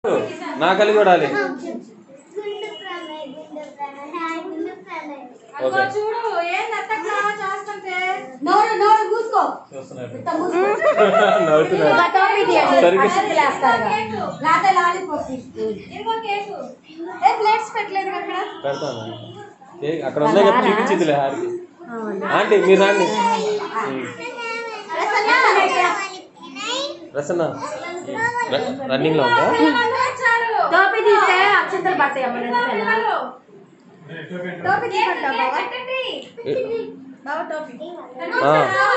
నా కళ్ళు చూడాలి గుండు ప్రణయ్ గుండు ప్రణయ్ హాయ్ గుండు ప్రణయ్ ఓకే చూడు ఏం అత్తగా చేస్తుంటే నోరు నోరు మూసుకో చూస్తున్నాడు ఇంత మూసుకో నవ్వుతున్నాడు ఇంకా టోపీ తీయండి. సరిగ్గా- అక్షంతలు వేస్తారుగా. లేకపోతే లాలీపాప్ తీసుకో. ఇంకో కేకు ఏ ప్లేట్స్ పెట్టలేదు అక్కడ పెడతాను కేక్ అక్కడ ఉన్నాయి కదా చూపించిందిలే హారికి ఆంటీ మీరు రండి ఉమ్. ప్రసన్న రన్నింగ్ లో ఉందా టోపీ తీస్తే అక్షంతలు పడతాయి అమ్మ నిజమేనా? టోపీ తీయమంటావా బావా బావా టోపీ ఆ.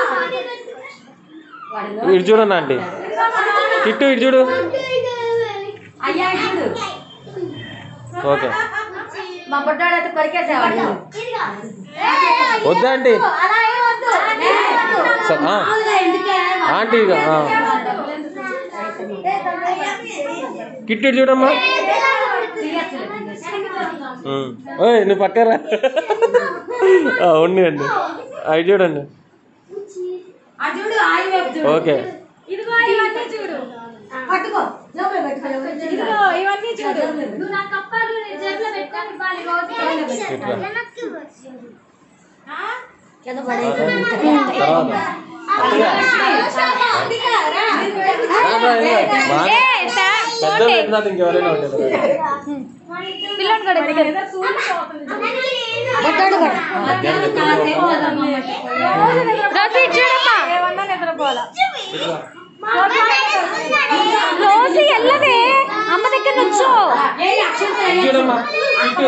ఇటు చూడండి ఆంటీ కిట్టు ఇటు చూడు అయ్యా చూడు ఓకే మా బుడ్డాడు అయితే కొరికేసేవాడు వద్దా ఆంటీ అలా ఏం వద్దు. స- ఆ. మామూలుగా ఎందుకే? ఆంటీ ఇక, ఆ. కిట్టు ఇటు చూడమ్మా ఉమ్. ఓయ్ నువ్వు పక్కరా ఉండి అండి అవి చూడండి ఆ చూడు ఆయి వైపు చూడు ఓకే ఇదిగో ఇవన్నీ చూడు పట్టుకో జోబులో పెట్టుకో ఎవరు తెలియదు. ఇదిగో ఇవన్నీ చూడు నువ్వు నా కప్పాలు నేను జేబులో పెట్టుకొని ఇవ్వాలి రోజు ఇట్లా ఆ? కింద పడేయ్. తర్వాత అత్తయ్య. రా, రా, రా. మా- పెద్దలు పెట్టినాక ఇంకెవరైనా ఉంటారు పిల్లని కూడా ఏదో చూడిపోతుంది బుడ్డాడు కూడా. మధ్యాహ్నం నిద్రపోతాం. రోజు చూడమ్మా ఏమన్నా నిద్రపోవాలా ఇట్లా. రోజు వెళ్ళవే అమ్మ దగ్గర నుంచో ఏయ్, అక్షంతలు ఇటు చూడమ్మా ఇటు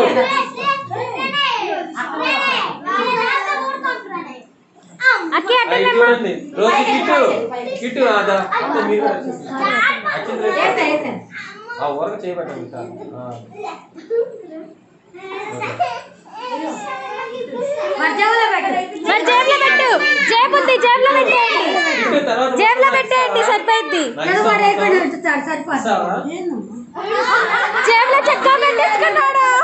అక్కి ఆ, ఇటు చూడండి రోజు కిట్టు కిట్టు అదా అంటే మీరు కూడా వచ్చేసి. అచ్చింది రేపు. వేసా, వేసా. ఆ ఊరక చేయబట్టండి సార్ ఆ. మరి జేబులో పెట్టు. మరి జేబులో పెట్టు జేబు ఉంది జేబులో పెట్టేయండి కిట్టు తర్వాత జేబులో పెట్టేయండి సరిపోయింది నాకు కింద ఇస్తావా? పడేయకుండా ఉంచుతాడు, సరిపోదు. ఇస్తావా? జేబులో చెక్క పెట్టేసుకున్నాడు